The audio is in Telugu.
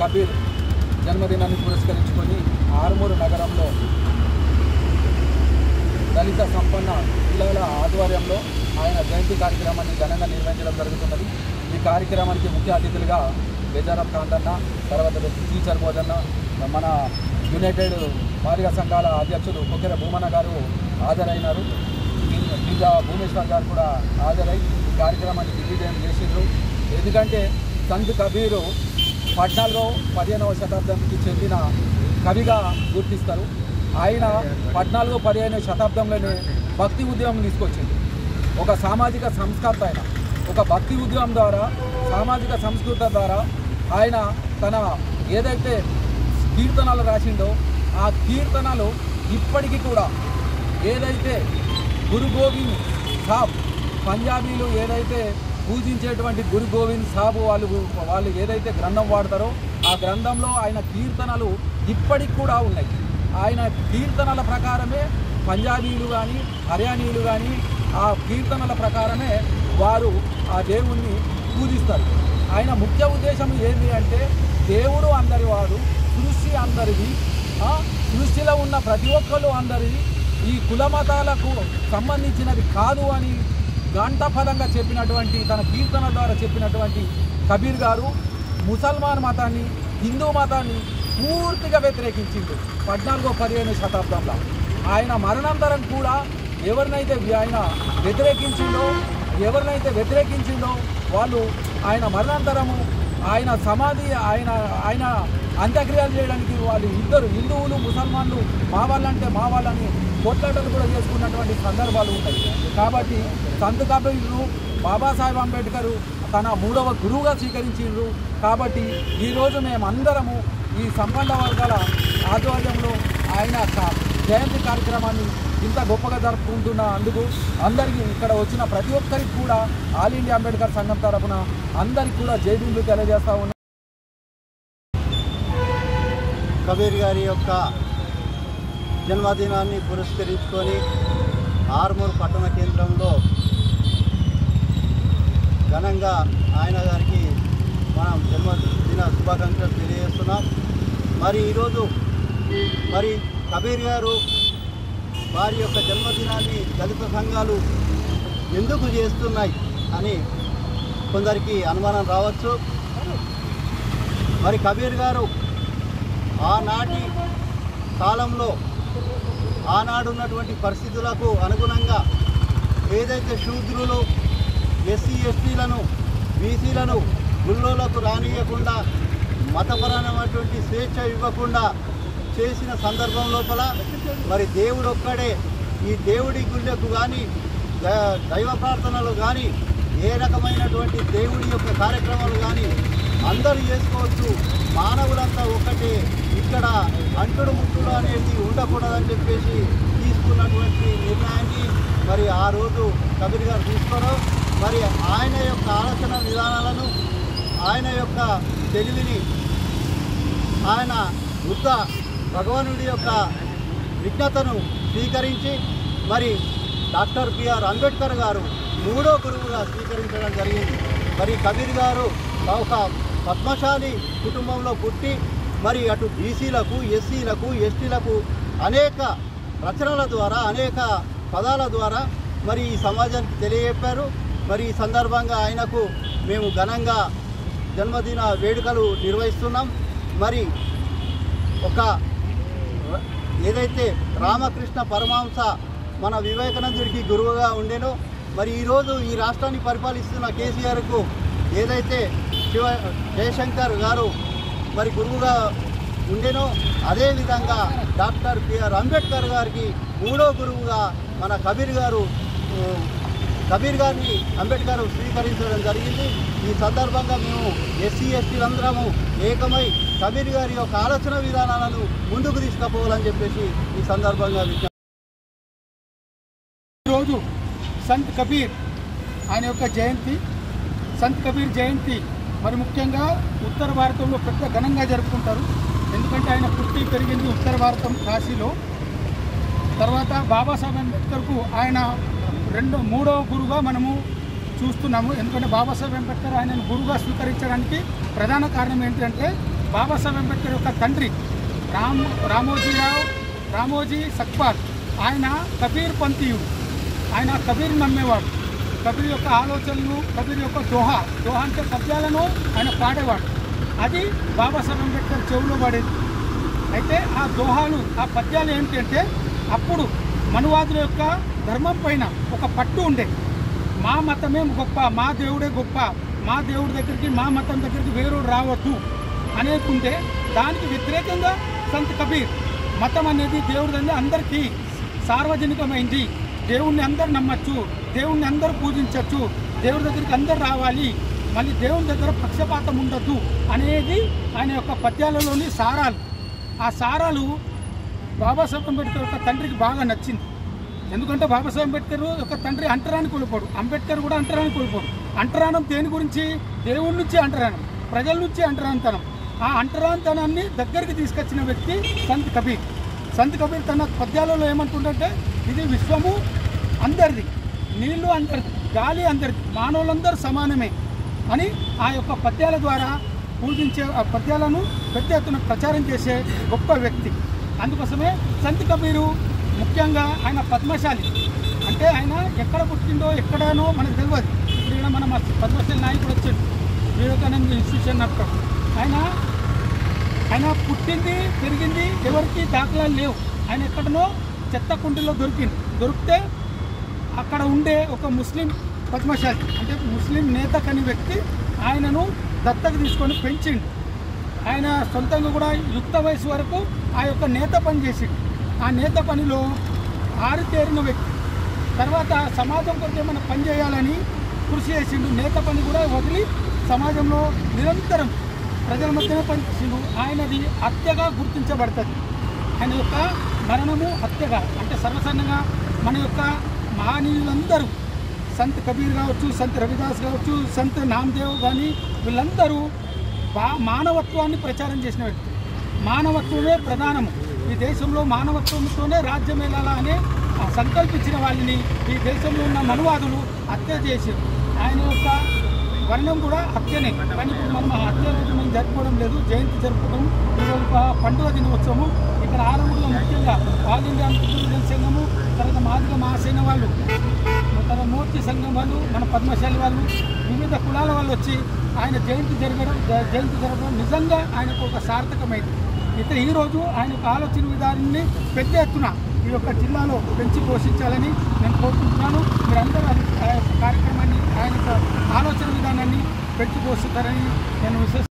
కబీర్ జన్మదినాన్ని పురస్కరించుకొని ఆరుమూరు నగరంలో దళిత సంపన్న పిల్లల ఆధ్వర్యంలో ఆయన జయంతి కార్యక్రమాన్ని ఘనంగా నిర్వహించడం జరుగుతున్నది ఈ కార్యక్రమానికి ముఖ్య అతిథులుగా బేజారఫ్ కాంతన్న తర్వాత టీచర్ బోధన్న మన యునైటెడ్ బాలిక సంఘాల అధ్యక్షులు కొక్కెర భూమన్న గారు హాజరైనారు ఇంకా భువనేశ్వర్ గారు కూడా హాజరై ఈ కార్యక్రమాన్ని దిగ్విజయం చేసిండ్రు ఎందుకంటే సంత్ కబీరు పద్నాలుగో పదిహేనవ శతాబ్దానికి చెందిన కవిగా గుర్తిస్తారు ఆయన పద్నాలుగో పదిహేను శతాబ్దంలోనే భక్తి ఉద్యమం తీసుకొచ్చింది ఒక సామాజిక సంస్కర్త ఆయన ఒక భక్తి ఉద్యమం ద్వారా సామాజిక సంస్కృత ద్వారా ఆయన తన ఏదైతే కీర్తనలు రాసిండో ఆ కీర్తనలు ఇప్పటికీ కూడా ఏదైతే గురు గోవింద్ సాబ్ పంజాబీలు ఏదైతే పూజించేటువంటి గురు గోవింద్ సాబ్ వాళ్ళు వాళ్ళు ఏదైతే గ్రంథం వాడతారో ఆ గ్రంథంలో ఆయన కీర్తనలు ఇప్పటికి కూడా ఉన్నాయి ఆయన కీర్తనల ప్రకారమే పంజాబీలు కానీ హర్యానీలు కానీ ఆ కీర్తనల ప్రకారమే వారు ఆ దేవుణ్ణి పూజిస్తారు ఆయన ముఖ్య ఉద్దేశం ఏంటి అంటే దేవుడు అందరి వాడు సృష్టి అందరిది ఆ, సృష్టిలో ఉన్న ప్రతి ఒక్కరు అందరిది ఈ కుల మతాలకు సంబంధించినది కాదు అని గంటపదంగా చెప్పినటువంటి తన కీర్తన ద్వారా చెప్పినటువంటి కబీర్ గారు ముసల్మాన్ మతాన్ని హిందూ మతాన్ని పూర్తిగా వ్యతిరేకించిండు పద్నాలుగో పదిహేను శతాబ్దంలో ఆయన మరణాంతరం కూడా ఎవరినైతే ఆయన వ్యతిరేకించిండో ఎవరినైతే వ్యతిరేకించిండో వాళ్ళు ఆయన మరణాంతరము ఆయన సమాధి ఆయన ఆయన అంత్యక్రియలు చేయడానికి వాళ్ళు ఇద్దరు హిందువులు ముసల్మాన్లు మా వాళ్ళంటే మా వాళ్ళని కొట్లాటలు కూడా చేసుకున్నటువంటి సందర్భాలు ఉంటాయి కాబట్టి సంత్ కబీర్ను బాబాసాహెబ్ అంబేద్కర్ తన మూడవ గురువుగా స్వీకరించిండ్రు కాబట్టి ఈరోజు మేమందరము ఈ సంపన్న వర్గాల ఆధ్వర్యంలో ఆయన క- జయంతి కార్యక్రమాన్ని ఇంత గొప్పగా జరుపుకుంటున్న అందుకు అందరికీ ఇక్కడ వచ్చిన ప్రతి ఒక్కరికి కూడా ఆల్ ఇండియా అంబేద్కర్ సంఘం తరఫున అందరికీ కూడా జైబీలు తెలియజేస్తా ఉన్నాం కబీర్ గారి యొక్క జన్మదినాన్ని పురస్కరించుకొని ఆర్మూర్ పట్టణ కేంద్రంలో ఘనంగా ఆయన గారికి మనం జన్మదిన శుభాకాంక్షలు తెలియజేస్తున్నాం మరి ఈరోజు మరి కబీర్ గారు వారి యొక్క జన్మదినాన్ని దళిత సంఘాలు ఎందుకు చేస్తున్నాయి అని కొందరికి అనుమానం రావచ్చు మరి కబీర్ గారు ఆనాటి కాలంలో ఆనాడు ఉన్నటువంటి పరిస్థితులకు అనుగుణంగా ఏదైతే శూద్రులు ఎస్సీ ఎస్టీలను బీసీలను గుళ్ళోలకు రానియకుండా మతపరమైనటువంటి స్వేచ్ఛ ఇవ్వకుండా చేసిన సందర్భం లోపల మరి దేవుడు ఒక్కడే ఈ దేవుడి గుళ్ళకు కానీ ద- దైవ ప్రార్థనలు కానీ ఏ రకమైనటువంటి దేవుడి యొక్క కార్యక్రమాలు కానీ అందరూ చేసుకోవచ్చు మానవులంతా ఒకటే ఇక్కడ అంటుడు ముట్టుడు అనేది ఉండకూడదని చెప్పేసి తీసుకున్నటువంటి నిర్ణయాన్ని మరి ఆ రోజు కబీర్ గారు తీసుకోవడం మరి ఆయన యొక్క ఆలోచన విధానాలను ఆయన యొక్క తెలివిని ఆయన బుద్ధ భగవానుడి యొక్క విజ్ఞతను స్వీకరించి మరి డాక్టర్ బిఆర్ అంబేద్కర్ గారు మూడో గురువుగా స్వీకరించడం జరిగింది మరి కబీర్ గారు ఒక పద్మశాలి కుటుంబంలో పుట్టి మరి అటు బీసీలకు ఎస్సీలకు ఎస్టీలకు అనేక రచనల ద్వారా అనేక పదాల ద్వారా మరి ఈ సమాజానికి తెలియజెప్పారు మరి ఈ సందర్భంగా ఆయనకు మేము ఘనంగా జన్మదిన వేడుకలు నిర్వహిస్తున్నాం మరి ఒక ర- ఏదైతే రామకృష్ణ పరమహంస మన వివేకానందుడికి గురువుగా ఉండేనో మరి ఈరోజు ఈ రాష్ట్రాన్ని పరిపాలిస్తున్న కేసీఆర్కు ఏదైతే శివ జయశంకర్ గారు మరి గురువుగా ఉండేనో అదేవిధంగా డాక్టర్ బిఆర్ అంబేద్కర్ గారికి మూడో గురువుగా మన కబీర్ గారు ఉ, కబీర్ గారిని అంబేద్కర్ స్వీకరించడం జరిగింది ఈ సందర్భంగా మేము ఎస్సీ ఎస్టీలందరము ఏకమై కబీర్ గారి యొక్క ఆలోచన విధానాలను ముందుకు తీసుకుపోవాలని చెప్పేసి ఈ సందర్భంగా విజ్ఞప్తి ఈరోజు సంత్ కబీర్ ఆయన యొక్క జయంతి సంత్ కబీర్ జయంతి మరి ముఖ్యంగా ఉత్తర భారతంలో పెద్ద ఘనంగా జరుపుకుంటారు ఎందుకంటే ఆయన పుట్టి పెరిగింది ఉత్తర భారతం కాశీలో తర్వాత బాబాసాహెబ్ అంబేద్కర్కు ఆయన రెండో మూడవ గురుగా మనము చూస్తున్నాము ఎందుకంటే బాబాసాహెబ్ అంబేద్కర్ ఆయనను గురుగా స్వీకరించడానికి ప్రధాన కారణం ఏంటంటే బాబాసాహెబ్ అంబేద్కర్ యొక్క తండ్రి రామ్ రామోజీరావు రామోజీ సక్పాల్ ఆయన కబీర్ పంతీయుడు ఆయన కబీర్ నమ్మేవాడు కబీర్ యొక్క ఆలోచనలు కబీర్ యొక్క దోహా దోహా అంటే పద్యాలను ఆయన పాడేవాడు అది బాబాసాహెబ్ అంబేద్కర్ చెవులో పడేది అయితే ఆ దోహాలు ఆ పద్యాలు ఏంటంటే అప్పుడు మనువాదుల యొక్క ధర్మం పైన ఒక పట్టు ఉండే మా మతమే గొప్ప మా దేవుడే గొప్ప మా దేవుడి దగ్గరికి మా మతం దగ్గరికి వేరు రావద్దు అనేది ఉంటే దానికి వ్యతిరేకంగా సంత్ కబీర్ మతం అనేది దేవుడి దగ్గర అందరికీ సార్వజనికమైంది దేవుణ్ణి అందరు నమ్మచ్చు దేవుణ్ణి అందరూ పూజించవచ్చు దేవుడి దగ్గరికి అందరు రావాలి మళ్ళీ దేవుని దగ్గర పక్షపాతం ఉండద్దు అనేది ఆయన యొక్క పద్యాలలోని సారాలు ఆ సారాలు బాబాసాహెబ్ అంబేద్కర్ యొక్క తండ్రికి బాగా నచ్చింది ఎందుకంటే బాబాసాహెబ్ అంబేద్కర్ యొక్క తండ్రి అంటరాని కోల్పోడు అంబేద్కర్ కూడా అంటరాని కోల్పోడు అంటరానం దేని గురించి దేవుడి నుంచి అంటరానం ప్రజల నుంచి అంటరానితనం ఆ అంటరానితనాన్ని దగ్గరికి తీసుకొచ్చిన వ్యక్తి సంత్ కబీర్ సంత్ కబీర్ తన పద్యాలలో ఏమంటుందంటే ఇది విశ్వము అందరిది నీళ్లు అందరిది గాలి అందరిది మానవులందరూ సమానమే అని ఆ యొక్క పద్యాల ద్వారా పూజించే ఆ పద్యాలను పెద్ద ఎత్తున ప్రచారం చేసే గొప్ప వ్యక్తి అందుకోసమే సంత్ కబీరు ముఖ్యంగా ఆయన పద్మశాలి అంటే ఆయన ఎక్కడ పుట్టిండో ఎక్కడనో మనకు తెలియదు ఇప్పుడు ఈయన మన పద్మశాలి నాయకుడు వచ్చాడు వివేకానంద ఇన్స్టిట్యూషన్ అక్కడ ఆయన ఆయన పుట్టింది పెరిగింది ఎవరికి దాఖలాలు లేవు ఆయన ఎక్కడనో చెత్త కుండీలో దొరికింది దొరికితే అక్కడ ఉండే ఒక ముస్లిం పద్మశాలి అంటే ముస్లిం నేత కని వ్యక్తి ఆయనను దత్తకు తీసుకొని పెంచిండు ఆయన సొంతంగా కూడా యుక్త వయసు వరకు ఆ యొక్క నేత పని చేసిండు ఆ నేత పనిలో ఆరితేరిన వ్యక్తి తర్వాత సమాజం కొరకు ఏమైనా పని చేయాలని కృషి చేసిండు నేత పని కూడా వదిలి సమాజంలో నిరంతరం ప్రజల మధ్యనే పనిచేసిండు ఆయనది హత్యగా గుర్తించబడుతుంది ఆయన యొక్క మరణము హత్యగా అంటే సర్వసాధారణంగా మన యొక్క మహనీయులందరూ సంత్ కబీర్ కావచ్చు సంత్ రవిదాస్ కావచ్చు సంత్ నామదేవ్ కానీ వీళ్ళందరూ బా మానవత్వాన్ని ప్రచారం చేసిన వ్యక్తి మానవత్వమే ప్రధానము ఈ దేశంలో మానవత్వంతోనే రాజ్యం వెళ్ళాలా అని ఆ సంకల్పించిన వాళ్ళని ఈ దేశంలో ఉన్న మనువాదులు హత్య చేసి ఆయన యొక్క వర్ణం కూడా హత్యనే కానీ ఇప్పుడు మనం ఆ హత్య రోజు మనం జరుపుకోవడం లేదు జయంతి జరుపుకోవడం ఇది ఒక పండుగ దినోత్సవము ఇక్కడ ఆలమూరులో ముఖ్యంగా ఆల్ ఇండియా ముస్లిం సంఘము తర్వాత మాదిగ మహాసేన వాళ్ళు తర్వాత మూర్తి సంఘం వాళ్ళు మన పద్మశాలి వాళ్ళు వివిధ కులాల వాళ్ళు వచ్చి ఆయన జయంతి జరగడం జ- జయంతి జరగడం నిజంగా ఆయనకు ఒక సార్థకమైంది ఇతర ఈరోజు ఆయన యొక్క ఆలోచన విధానాన్ని పెద్ద ఎత్తున ఈ యొక్క జిల్లాలో పెంచి పోషించాలని నేను కోరుకుంటున్నాను మీరందరూ అది ఆ యొక్క కార్యక్రమాన్ని ఆయన యొక్క ఆలోచన విధానాన్ని పెంచి పోషిస్తారని నేను విశ్వసి